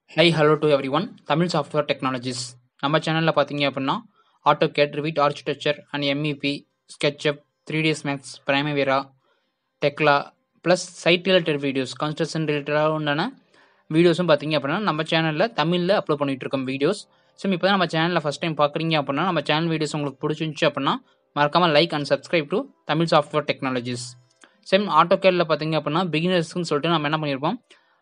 high hello to everyone Tamil software technologies நம்ம சேனலில் பார்த்தீங்க அப்படின்னா AutoCAD Revit architecture and MEP SketchUp three DS Max Primavera Tekla plus site related videos construction ரிலேட்டடாக உண்டான வீடியோஸும் பார்த்தீங்க அப்படின்னா நம்ம சேனலில் தமிழில் அப்லோட் பண்ணிட்டு இருக்கோம் வீடியோஸ் ஸோ இப்போ தான் நம்ம சேனலில் ஃபஸ்ட் டைம் பார்க்குறீங்க அப்படின்னா நம்ம சேனல் வீடியோஸ் உங்களுக்கு பிடிச்சிருந்துச்சு அப்படின்னா மறக்காமல் like and subscribe to Tamil software technologies same ஆட்டோ கேடில் பார்த்தீங்க அப்படின்னா பிகினர்ஸ்க்குன்னு சொல்லிட்டு நம்ம என்ன பண்ணியிருப்போம்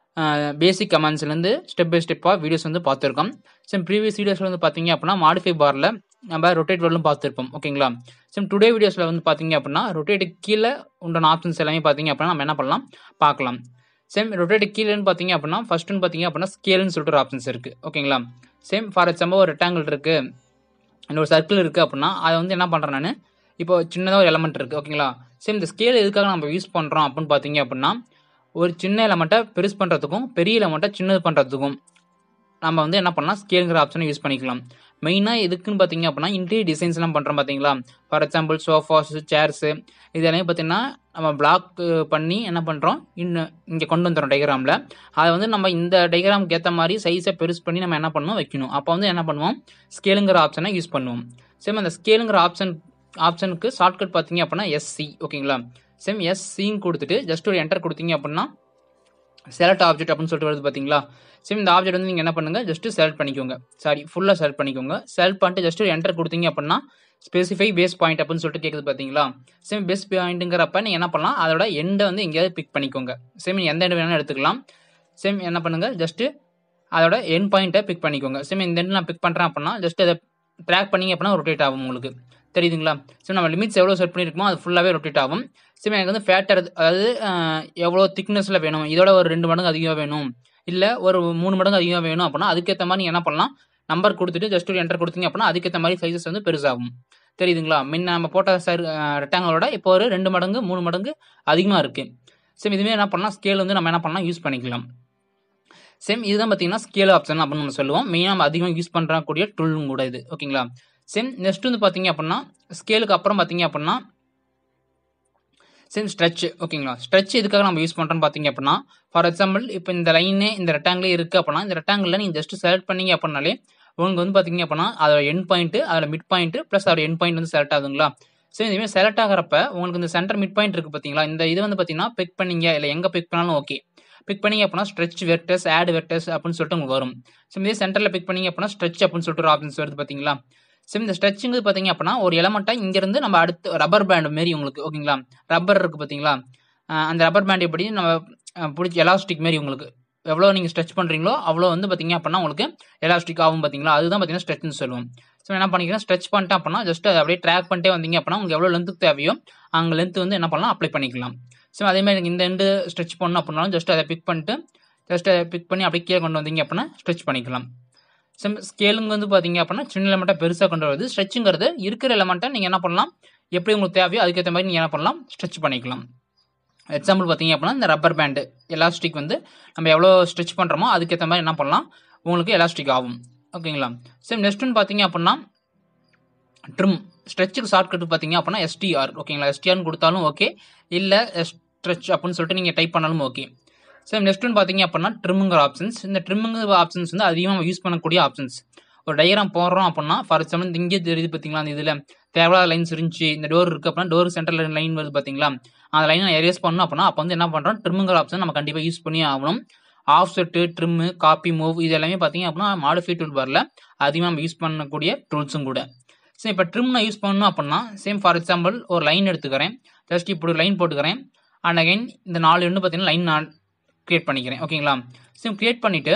பேசிக் கமெண்ட்ஸ்லேருந்து ஸ்டெப் பை ஸ்டெப்பாக வீடியோஸ் வந்து பார்த்துருக்கோம் சேம் ப்ரீவியஸ் வீடியோஸில் வந்து பார்த்தீங்க அப்படின்னா மாடிஃபை பாரில் நம்ம ரொட்டேட் வரலும் பார்த்துருப்போம் ஓகேங்களா சேம் டுடே வீடியோஸில் வந்து பார்த்தீங்க அப்படின்னா ரொட்டேட்டுக்கு கீழே உண்டான ஆப்ஷன்ஸ் எல்லாமே பார்த்தீங்க அப்படின்னா நம்ம என்ன பண்ணலாம் பார்க்கலாம் சேம் ரொட்டேட்டுக்கு கீழேன்னு பார்த்தீங்க அப்படின்னா ஃபர்ஸ்ட்டுன்னு பார்த்தீங்க அப்படின்னா ஸ்கேல்னு சொல்லிட்டு ஒரு ஆப்ஷன்ஸ் இருக்குது ஓகேங்களா சேம் ஃபார் எக்ஸாம்பிள் ஒரு ரெக்டாங்கிள் இருக்குது இந்த ஒரு சர்க்கிள் இருக்குது அப்படின்னா அதை வந்து என்ன பண்ணுறேன் நான் இப்போ சின்னதாக ஒரு எலமெண்ட் இருக்குது ஓகேங்களா சேம் இந்த ஸ்கேல் எதுக்காக நம்ம யூஸ் பண்ணுறோம் அப்படின்னு பார்த்தீங்க அப்படின்னா ஒரு சின்ன எலமெண்ட்டை பெருசு பண்ணுறதுக்கும் பெரிய எலமெண்ட்டை சின்னது பண்ணுறதுக்கும் நம்ம வந்து என்ன பண்ணலாம் ஸ்கேலுங்கிற ஆப்ஷனை யூஸ் பண்ணிக்கலாம் மெயினாக எதுக்குன்னு பார்த்தீங்க அப்படின்னா இன்டீரியர் டிசைன்ஸ்லாம் பண்ணுறோம் பார்த்தீங்களா ஃபார் எக்ஸாம்பிள் சோஃபாஸ் சேர்ஸு இது எல்லாமே பார்த்தீங்கன்னா நம்ம பிளாக் பண்ணி என்ன பண்ணுறோம் இன்னும் இங்கே கொண்டு வந்துடுறோம் டயக்ராமில் அதை வந்து நம்ம இந்த டயக்ராமுக்கு ஏற்ற மாதிரி சைஸை பெருசு பண்ணி நம்ம என்ன பண்ணணும் வைக்கணும் அப்போ வந்து என்ன பண்ணுவோம் ஸ்கேலுங்கிற ஆப்ஷனை யூஸ் பண்ணுவோம் சேம் அந்த ஸ்கேலுங்கிற ஆப்ஷன் ஆப்ஷனுக்கு ஷார்ட்கட் பார்த்தீங்க அப்படின்னா எஸ்சி ஓகேங்களா சேம் எஸ்சின்னு கொடுத்துட்டு ஜஸ்ட் ஒரு என்டர் கொடுத்தீங்க அப்படின்னா செலக்ட் ஆப்ஜெக்ட் அப்படின்னு சொல்லிட்டு வருது பார்த்தீங்களா சேம் இந்த ஆப்ஜெக்ட் வந்து நீங்கள் என்ன பண்ணுங்கள் ஜஸ்ட் செலக்ட் பண்ணிக்கோங்க சாரி ஃபுல்லாக செலக்ட் பண்ணிக்கோங்க செலக்ட் பண்ணிட்டு ஜஸ்ட் ஒரு என்டர் கொடுத்தீங்க அப்படின்னா ஸ்பெசிஃபை பேஸ் பாயிண்ட் அப்படின்னு சொல்லிட்டு கேட்குது பார்த்தீங்களா சேம் பேஸ் பாயிண்ட்டுங்கிறப்ப நீங்கள் என்ன பண்ணலாம் அதோட எண்டை வந்து எங்கேயாவது பிக் பண்ணிக்கோங்க சேம் எந்த எண்டு வேணாலும் எடுத்துக்கலாம் சேம் என்ன பண்ணுங்கள் ஜஸ்ட்டு அதோட என் பாயிண்ட்டை பிக் பண்ணிக்கோங்க சேம் இந்த எண்டு நான் பிக் பண்ணுறேன் அப்படின்னா ஜஸ்ட் அதை ட்ராக் பண்ணிங்க அப்படின்னா ரொட்டேட் ஆகும் உங்களுக்கு தெரியுதுங்களா ஸோ நம்ம லிமிட்ஸ் எவ்வளோ செட் பண்ணியிருக்கோமோ அது ஃபுல்லாகவே ரொட்டேட் ஆகும் ஸோ எனக்கு வந்து ஃபேட்டர் அதாவது எவ்வளோ திக்னஸில் வேணும் இதோட ஒரு ரெண்டு மடங்கு அதிகமாக வேணும் இல்லை ஒரு மூணு மடங்கு அதிகமாக வேணும் அப்படின்னா அதுக்கேற்ற மாதிரி நீங்கள் என்ன பண்ணலாம் நம்பர் கொடுத்துட்டு ஜஸ்ட் ஒரு என்டர் கொடுத்தீங்க அப்படின்னா அதுக்கேற்ற மாதிரி சைஸஸ் வந்து பெருசாகும் தெரியுதுங்களா முன்ன நம்ம போட்ட சர் ரெக்டாங்களோட இப்போ ஒரு ரெண்டு மடங்கு மூணு மடங்கு அதிகமாக இருக்குது சேம் இதுவே என்ன பண்ணலாம் ஸ்கேல் வந்து நம்ம என்ன பண்ணலாம் யூஸ் பண்ணிக்கலாம் சேம் இதுதான் பார்த்தீங்கன்னா ஸ்கேல் ஆப்ஷன் அப்படின்னு நம்ம சொல்லுவோம் மெயினாக நம்ம அதிகமாக யூஸ் பண்ணுறக்கூடிய டூலும் கூட இது ஓகேங்களா சேம் நெக்ஸ்ட் வந்து பார்த்தீங்க அப்படின்னா ஸ்கேலுக்கு அப்புறம் பார்த்தீங்க அப்படின்னா சேம் ஸ்ட்ரெச் ஓகேங்களா ஸ்ட்ரெச் எதுக்காக நம்ம யூஸ் பண்ணுறோம்னு பார்த்தீங்க அப்படின்னா ஃபார் எக்ஸாம்பிள் இப்போ இந்த லைனே இந்த ரெக்டாங்கிளே இருக்குது அப்படின்னா இந்த ரெக்டாங்கிளில் நீங்கள் ஜஸ்ட் செலக்ட் பண்ணீங்க அப்படின்னாலே உங்களுக்கு வந்து பார்த்தீங்க அப்படின்னா அதோட என் பாயிண்ட்டு அதோட மிட் பாயிண்ட்டு ப்ளஸ் அதோட என் பாயிண்ட் வந்து செலக்ட் ஆகுதுங்களா ஸோ இதுமாதிரி செலக்ட் ஆகிறப்ப உங்களுக்கு இந்த சென்டர் மிட் பாயிண்ட் இருக்குது பார்த்தீங்களா இந்த இது வந்து பார்த்தீங்கன்னா பிக் பண்ணீங்க இல்லை எங்கே பிக் பண்ணாலும் ஓகே பிக் பண்ணீங்க அப்படின்னா ஸ்ட்ரெச் வெர்டஸ் ஆட் வெர்டஸ் அப்படின்னு சொல்லிட்டு உங்களுக்கு வரும் ஸோ இதே சென்டரில் பிக் பண்ணீங்க அப்படின்னா ஸ்ட்ரெச் அப்படின்னு சொல்லிட்டு ஒரு ஆப்ஷன்ஸ் வருது பார்த்தீங்களா ஸோ இந்த ஸ்ட்ரெச்சிங்கு பார்த்தீங்க அப்படின்னா ஒரு எலமெண்ட்டை இங்கேருந்து நம்ம அடுத்து ரப்பர் பேண்ட் மாரி உங்களுக்கு ஓகேங்களா ரப்பர் இருக்குது பார்த்தீங்களா அந்த ரப்பர் பேண்ட் எப்படி நம்ம பிடிச்சி எலாஸ்டிக் மாரி உங்களுக்கு எவ்வளோ நீங்கள் ஸ்ட்ரெச் பண்ணுறீங்களோ அவ்வளோ வந்து பார்த்தீங்க அப்படின்னா உங்களுக்கு எலாஸ்டிக் ஆகும் பார்த்தீங்களா அதுதான் பார்த்தீங்கன்னா ஸ்ட்ரெச்னு சொல்லுவோம் ஸோ என்ன பண்ணிக்கிறேன் ஸ்ட்ரெச் பண்ணிட்டேன் அப்படின்னா ஜஸ்ட் அதை அப்படியே ட்ராக் பண்ணிட்டே வந்தீங்க அப்படின்னா உங்களுக்கு எவ்வளோ லென்த்துக்கு தேவையோ அங்கே லென்த் வந்து என்ன பண்ணலாம் அப்ளை பண்ணிக்கலாம் ஸோ அதேமாதிரி இந்த எண்டு ஸ்ட்ரெச் பண்ணணும் அப்படின்னாலும் ஜஸ்ட் அதை பிக் பண்ணிட்டு ஜஸ்ட் அதை பிக் பண்ணி அப்படியே கீழே கொண்டு வந்தீங்க அப்படின்னா ஸ்ட்ரெச் பண்ணிக்கலாம் சிம் ஸ்கேலுங்க வந்து பார்த்தீங்க அப்படின்னா சின்ன எலமெண்ட்டாக பெருசாக கொண்டு வருது ஸ்ட்ரெச்சுங்கிறது இருக்கிற எலமெண்ட்டை நீங்கள் என்ன பண்ணலாம் எப்படி உங்களுக்கு தேவையோ அதுக்கேற்ற மாதிரி நீங்கள் என்ன பண்ணலாம் ஸ்ட்ரெச் பண்ணிக்கலாம் எக்ஸாம்பிள் பார்த்தீங்க அப்படின்னா இந்த ரப்பர் பேண்டு எலாஸ்டிக் வந்து நம்ம எவ்வளோ ஸ்ட்ரெச் பண்ணுறோமோ அதுக்கேற்ற மாதிரி என்ன பண்ணலாம் உங்களுக்கு எலாஸ்டிக் ஆகும் ஓகேங்களா சேம் நெக்ஸ்ட்டுன்னு பார்த்தீங்க அப்படின்னா ட்ரிம் ஸ்ட்ரெச்சுக்கு ஷார்ட்கட் பார்த்தீங்க அப்படின்னா எஸ்டிஆர் ஓகேங்களா எஸ்டிஆர்னு கொடுத்தாலும் ஓகே இல்லை ஸ்ட்ரெச் அப்படின்னு சொல்லிட்டு நீங்கள் டைப் பண்ணாலும் ஓகே ஸோ நெக்ஸ்ட் ஒன் பார்த்தீங்க அப்படின்னா ட்ரிம்முங்கிற ஆப்ஷன்ஸ் இந்த ட்ரிம்முங்கிற ஆப்ஷன்ஸ் வந்து அதிகமாக யூஸ் பண்ணக்கூடிய ஆப்ஷன்ஸ் ஒரு டயக்ராம் போடுறோம் அப்படின்னா ஃபார் எக்ஸாம்பிள் இங்கே தெரியுது பார்த்தீங்களா அந்த இதில் தேவையில்லாத லைன்ஸ் இருந்துச்சு இந்த டோர் இருக்குது அப்படின்னா டோர் சென்டரில் லைன் வருது பார்த்தீங்களா அந்த லைனை எரேஸ் பண்ணணும் அப்படின்னா அப்போ வந்து என்ன பண்ணுறோம் ட்ரிம்முங்கிற ஆப்ஷன் நம்ம கண்டிப்பாக யூஸ் பண்ணி ஆகணும் offset trim copy move இது எல்லாமே பார்த்தீங்க அப்படின்னா மாடிஃபை டூல் பாரில் அதிகமாக நம்ம யூஸ் பண்ணக்கூடிய டூல்ஸும் கூட சரி இப்போ ட்ரிம் நான் யூஸ் பண்ணணும் அப்படின்னா சேம் ஃபார் எக்ஸாம்பிள் ஒரு லைன் எடுத்துக்கிறேன் ஜஸ்ட் இப்படி ஒரு லைன் போட்டுக்கிறேன் அண்ட் அகைன் இந்த நாலு வந்து பார்த்தீங்கன்னா லைன் நான் க்ரியேட் பண்ணிக்கிறேன் ஓகேங்களா சேம் க்ரியேட் பண்ணிவிட்டு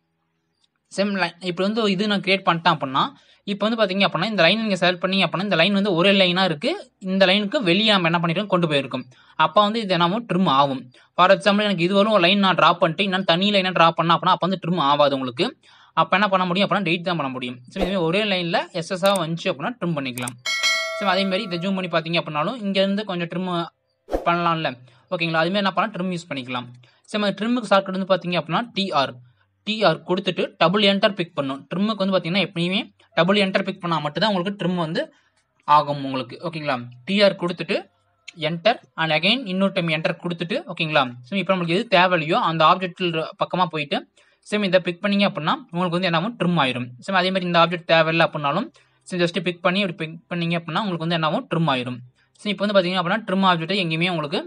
சேம் லைன் இப்போ வந்து இது நான் க்ரியேட் பண்ணிட்டேன் அப்படின்னா இப்போ வந்து பார்த்தீங்க அப்படின்னா இந்த லைன் நீங்கள் செலக்ட் பண்ணி அப்படின்னா இந்த லைன் வந்து ஒரே லைனாக இருக்குது இந்த லைனுக்கு வெளியே நம்ம என்ன பண்ணிட்டோம் கொண்டு போயிருக்கோம் அப்போ வந்து இது என்னமோ ட்ரிம் ஆகும் ஃபார் எக்ஸாம்பிள் எனக்கு இது வரும் ஒரு லைன் நான் ட்ராப் பண்ணிட்டு இன்னும் தனி லைனாக ட்ராப் பண்ணா அப்படின்னா அப்போ வந்து ட்ரிம் ஆகாது உங்களுக்கு அப்போ என்ன பண்ண முடியும் அப்படின்னா டெய்ட் தான் பண்ண முடியும் ஸோ இதுமாதிரி ஒரே லைனில் எஸ்எஸ்ஸாக வந்துச்சு அப்படின்னா ட்ரிம் பண்ணிக்கலாம் ஸோ அதேமாதிரி இதை ஜூம் பண்ணி பார்த்தீங்க அப்படின்னாலும் இங்கேருந்து கொஞ்சம் ட்ரிம் பண்ணலாம்ல ஓகேங்களா அதுமாதிரி என்ன பண்ணலாம் ட்ரிம் யூஸ் பண்ணிக்கலாம் சரி ட்ரிம்முக்கு ஷார்ட்கட் வந்து பார்த்தீங்க அப்படின்னா டிஆர் டிஆர் கொடுத்துட்டு டபுள் என்டர் பிக் பண்ணும் ட்ரிம்முக்கு வந்து பார்த்தீங்கன்னா எப்பயுமே டபுள் என்டர் பிக் பண்ணால் மட்டும்தான் உங்களுக்கு ட்ரிம் வந்து ஆகும் உங்களுக்கு ஓகேங்களா டிஆர் கொடுத்துட்டு என்டர் அண்ட் அகைன் இன்னொரு டைம் என்டர் கொடுத்துட்டு ஓகேங்களா ஸோ இப்போ நம்மளுக்கு எது தேவையில்லையோ அந்த ஆப்ஜெக்ட் பக்கமாக போயிட்டு சேம் இதை பிக் பண்ணீங்க அப்படின்னா உங்களுக்கு வந்து என்ன ஆகும் ட்ரிம் ஆயிரும் சேம் அதே மாதிரி இந்த ஆப்ஜெக்ட் தேவையில்லை அப்படின்னாலும் சரி ஜஸ்ட் பிக் பண்ணி இப்படி பிக் பண்ணீங்க அப்படின்னா உங்களுக்கு வந்து என்ன ஆகும் ட்ரிம் ஆயிரும் சரி இப்போ வந்து பார்த்தீங்க அப்படின்னா ட்ரிம் ஆப்ஜெக்ட்டை எங்கேயுமே உங்களுக்கு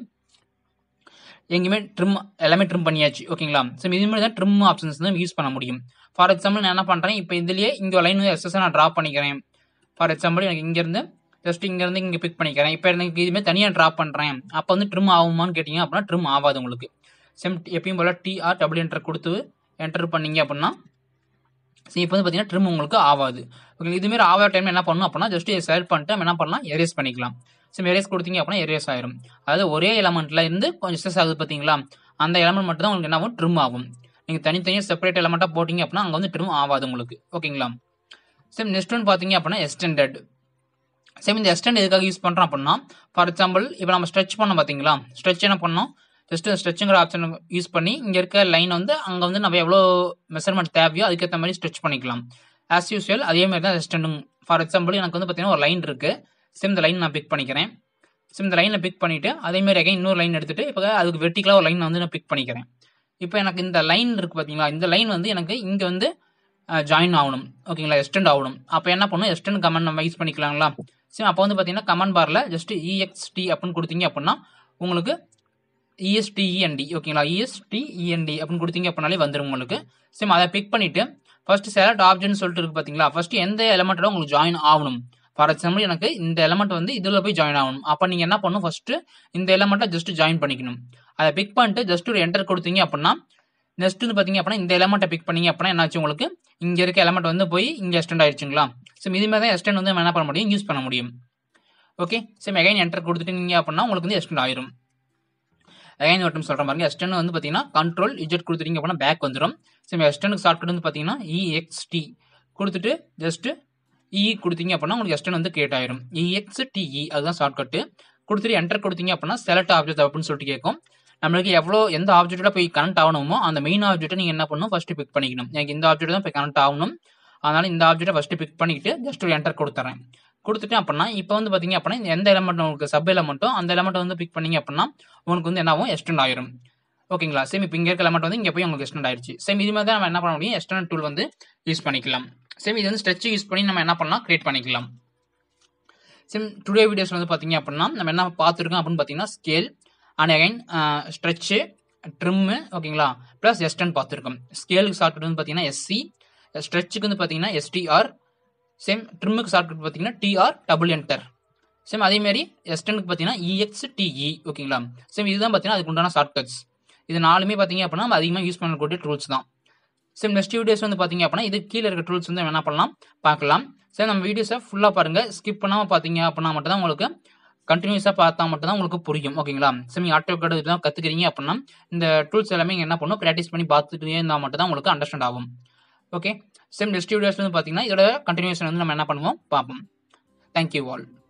எங்கேயுமே ட்ரிம் எல்லாமே ட்ரிம் பண்ணியாச்சு ஓகேங்களா ஸோ இது மாதிரி தான் ட்ரிம் ஆப்ஷன்ஸ் வந்து யூஸ் பண்ண முடியும் ஃபார் எக்ஸாம்பிள் நான் என்ன பண்ணுறேன் இப்போ இதுலேயே இங்கே லைன் வந்து எக்ஸஸ் நான் ட்ரா பண்ணிக்கிறேன் ஃபார் எக்ஸாம்பிள் எனக்கு இங்கேருந்து ஜஸ்ட் இங்கேருந்து இங்கே பிக் பண்ணிக்கிறேன் இப்போ எனக்கு இதுமாதிரி தனியாக ட்ரா பண்ணுறேன் அப்போ வந்து ட்ரிம் ஆகுமான்னு கேட்டிங்க அப்படின்னா ட்ரிம் ஆகாது உங்களுக்கு செம் எப்பயும் போல் டிஆர் டபுள் என்டர் கொடுத்து என்டர் பண்ணீங்க அப்படின்னா சரி இப்போ வந்து பார்த்தீங்கன்னா ட்ரிம் உங்களுக்கு ஆகாது ஓகே இதுமாரி ஆகாத டைம் என்ன பண்ணணும் அப்படின்னா ஜஸ்ட் இதை செலக்ட் பண்ணிட்டு நம்ம என்ன பண்ணலாம் எரேஸ் பண்ணிக்கலாம் ஸோ எரேஸ் கொடுத்தீங்க அப்படின்னா எரேஸ் ஆயிரும் அதாவது ஒரே எலமெண்ட்ல இருந்து கொஞ்சம் எக்ஸஸ் ஆகுது பார்த்தீங்களா அந்த எலமெண்ட் மட்டும் தான் உங்களுக்கு என்ன ஆகும் ட்ரிம் ஆகும் நீங்கள் தனித்தனியாக செப்பரேட் எலமெண்ட்டாக போட்டிங்க அப்படின்னா அங்கே வந்து ட்ரிம் ஆகாது உங்களுக்கு ஓகேங்களா சேம் நெக்ஸ்ட் ஒன் பார்த்தீங்க அப்படின்னா எக்ஸ்டெண்டட் சேம் இந்த எக்ஸ்டெண்ட் எதுக்காக யூஸ் பண்ணுறோம் அப்படின்னா ஃபார் எக்ஸாம்பிள் இப்போ நம்ம ஸ்ட்ரெச் பண்ணோம் பார்த்தீங்களா ஸ்ட்ரெச் என்ன பண்ணோம் ஜஸ்ட் ஸ்ட்ரெச்சுங்கிற ஆப்ஷன் யூஸ் பண்ணி இங்கே இருக்க லைன் வந்து அங்கே வந்து நம்ம எவ்வளோ மெஷர்மெண்ட் தேவையோ அதுக்கேற்ற மாதிரி ஸ்ட்ரெச் பண்ணிக்கலாம் ஆஸ் யூஸ்வல் அதே மாதிரி தான் எக்ஸ்டெண்டும் ஃபார் எக்ஸாம்பிள் எனக்கு வந்து பார்த்தீங்கன்னா ஒரு லைன் இருக்குது சேம் இந்த லைன் நான் பிக் பண்ணிக்கிறேன் சேம் இந்த லைனை பிக் பண்ணிவிட்டு அதேமாதிரி அகைன் இன்னொரு லைன் எடுத்துகிட்டு இப்போ அதுக்கு வெர்டிக்கலாக ஒரு லைன் வந்து நான் பிக் பண்ணிக்கிறேன் இப்போ எனக்கு இந்த லைன் இருக்குது பார்த்தீங்களா இந்த லைன் வந்து எனக்கு இங்கே வந்து ஜாயின் ஆகணும் ஓகேங்களா எக்ஸ்டெண்ட் ஆகணும் அப்போ என்ன பண்ணணும் எக்ஸ்டெண்ட் கமெண்ட் நம்ம யூஸ் பண்ணிக்கலாங்களா சரி அப்போ வந்து பார்த்தீங்கன்னா கமெண்ட் பாரில் ஜஸ்ட் இஎக்ஸ்டி அப்படின்னு கொடுத்தீங்க அப்படின்னா உங்களுக்கு இஎஸ்டிஇஎன்டி ஓகேங்களா இஎஸ்டிஇஎன்டி அப்படின்னு கொடுத்தீங்க அப்படின்னாலே வந்துடும் உங்களுக்கு சேம் அதை பிக் பண்ணிவிட்டு ஃபர்ஸ்ட் செலக்ட் ஆப்ஷன் சொல்லிட்டு இருக்கு பார்த்தீங்களா ஃபர்ஸ்ட் எந்த எலமெண்ட்டோட உங்களுக்கு ஜாயின் ஆகணும் ஃபார் எக்ஸாம்பிள் எனக்கு இந்த எலமெண்ட் வந்து இதில் போய் ஜாயின் ஆகணும் அப்போ நீங்கள் என்ன பண்ணணும் ஃபர்ஸ்ட் இந்த எலமெண்ட்டை ஜஸ்ட் ஜாயின் பண்ணிக்கணும் அதை பிக் பண்ணிட்டு ஜஸ்ட் ஒரு என்டர் கொடுத்தீங்க அப்படின்னா நெக்ஸ்ட் வந்து பார்த்தீங்க அப்படின்னா இந்த எலமெண்ட்டை பிக் பண்ணீங்க அப்படின்னா என்னாச்சு உங்களுக்கு இங்கே இருக்க எலமெண்ட் வந்து போய் இங்கே எக்ஸ்டெண்ட் ஆயிடுச்சுங்களா ஸோ இது மாதிரி தான் எக்ஸ்டெண்ட் வந்து நம்ம என்ன பண்ண முடியும் யூஸ் பண்ண முடியும் ஓகே சேம் எகைன் என்டர் கொடுத்துட்டீங்க அப்படின்னா உங்களுக்கு வந்து எக்ஸ்டெண்ட் ஆயிரும் எகைன் மட்டும் சொல்கிற பாருங்க எஸ்டன் வந்து பார்த்தீங்கன்னா கண்ட்ரோல் இஜெட் கொடுத்துட்டீங்க அப்படின்னா பேக் வந்துடும் சரி எஸ்டனுக்கு ஷார்ட்கட் வந்து பார்த்தீங்கன்னா இஎக்ஸ்டி கொடுத்துட்டு ஜஸ்ட் இ கொடுத்தீங்க அப்படின்னா உங்களுக்கு எஸ்டன் வந்து கிரியேட் ஆயிரும் இஎக்ஸ்டிஇ அதுதான் ஷார்ட்கட்டு கொடுத்துட்டு என்டர் கொடுத்தீங்க அப்படின்னா செலக்ட் ஆப்ஜெக்ட் அப்படின்னு சொல்லிட்டு கேட்கும் நம்மளுக்கு எவ்வளோ எந்த ஆப்ஜெக்டோட போய் கனெக்ட் ஆகணுமோ அந்த மெயின் ஆப்ஜெக்ட்டை நீங்கள் என்ன பண்ணணும் ஃபர்ஸ்ட் பிக் பண்ணிக்கணும் எனக்கு இந்த ஆப்ஜெக்ட் தான் போய் கனெக்ட் ஆகணும் அதனால இந்த ஆப்ஜெக்ட்டை ஃபர்ஸ்ட் பிக் பண்ணிக்கிட்டு ஜஸ்ட் ஒரு என்டர் கொடுத்துறேன் கொடுத்துட்டேன் அப்படின்னா இப்போ வந்து பார்த்தீங்க அப்படின்னா எந்த எலமெண்ட் உங்களுக்கு சப் எலமெண்ட்டோ அந்த எலமெண்ட் வந்து பிக் பண்ணீங்க அப்படின்னா உங்களுக்கு வந்து என்ன ஆகும் எக்ஸ்டெண்ட் ஆயிரும் ஓகேங்களா சேம் இப்போ இங்கே இருக்க எலமெண்ட் வந்து இங்கே போய் உங்களுக்கு எக்ஸ்டெண்ட் ஆயிடுச்சு சேம் இது மாதிரி தான் நம்ம என்ன பண்ண முடியும் எக்ஸ்டெண்ட் டூல் வந்து யூஸ் பண்ணிக்கலாம் சேம் இது வந்து ஸ்ட்ரெச் யூஸ் பண்ணி நம்ம என்ன பண்ணலாம் கிரியேட் பண்ணிக்கலாம் சேம் டுடே வீடியோஸ் வந்து பார்த்தீங்க அப்படின்னா நம்ம என்ன பார்த்துருக்கோம் அப்படின்னு பார்த்தீங்கன்னா scale and again stretch trim ஓகேங்களா ப்ளஸ் எஸ்டன் பார்த்துருக்கோம் ஸ்கேலுக்கு ஷார்ட்கட் வந்து பார்த்தீங்கன்னா எஸ்சி ஸ்ட்ரெச்சுக்கு வந்து பார்த்தீங்கன்னா எஸ்டிஆர் சேம் ட்ரிம்முக்கு ஷார்ட்கட் பார்த்தீங்கன்னா டிஆர் டபுள் என்டர் சேம் அதேமாரி எஸ்டனுக்கு பார்த்தீங்கன்னா இஎக்ஸ்டிஇ ஓகேங்களா சேம் இதுதான் பார்த்தீங்கன்னா அதுக்கு உண்டான ஷார்ட்கட்ஸ் இது நாலுமே பார்த்தீங்க அப்படின்னா நம்ம அதிகமாக யூஸ் பண்ணக்கூடிய டூல்ஸ் தான் சேம் நெக்ஸ்ட் வீடியோஸ் வந்து பார்த்தீங்க அப்படின்னா இது கீழே இருக்க டூல்ஸ் வந்து என்ன பண்ணலாம் பார்க்கலாம் சரி நம்ம வீடியோஸை ஃபுல்லாக பாருங்கள் ஸ்கிப் பண்ணாமல் பார்த்தீங்க அப்படின்னா மட்டும் தான் உங்களுக்கு கண்டினியூஸாக பார்த்தா மட்டும் தான் உங்களுக்கு புரியும் ஓகேங்களா சரி நீங்கள் ஆட்டோ கார்டு இதெல்லாம் கற்றுக்கிறீங்க அப்படின்னா இந்த டூல்ஸ் எல்லாமே என்ன பண்ணும் ப்ராக்டிஸ் பண்ணி பார்த்துட்டே இருந்தால் மட்டும் தான் உங்களுக்கு அண்டர்ஸ்டாண்ட் ஆகும் ஓகே சேம் நெக்ஸ்ட் வீடியோஸ் வந்து பார்த்தீங்கன்னா இதோட கண்டினியூஷன் வந்து நம்ம என்ன பண்ணுவோம் பார்ப்போம் தேங்க்யூ ஆல்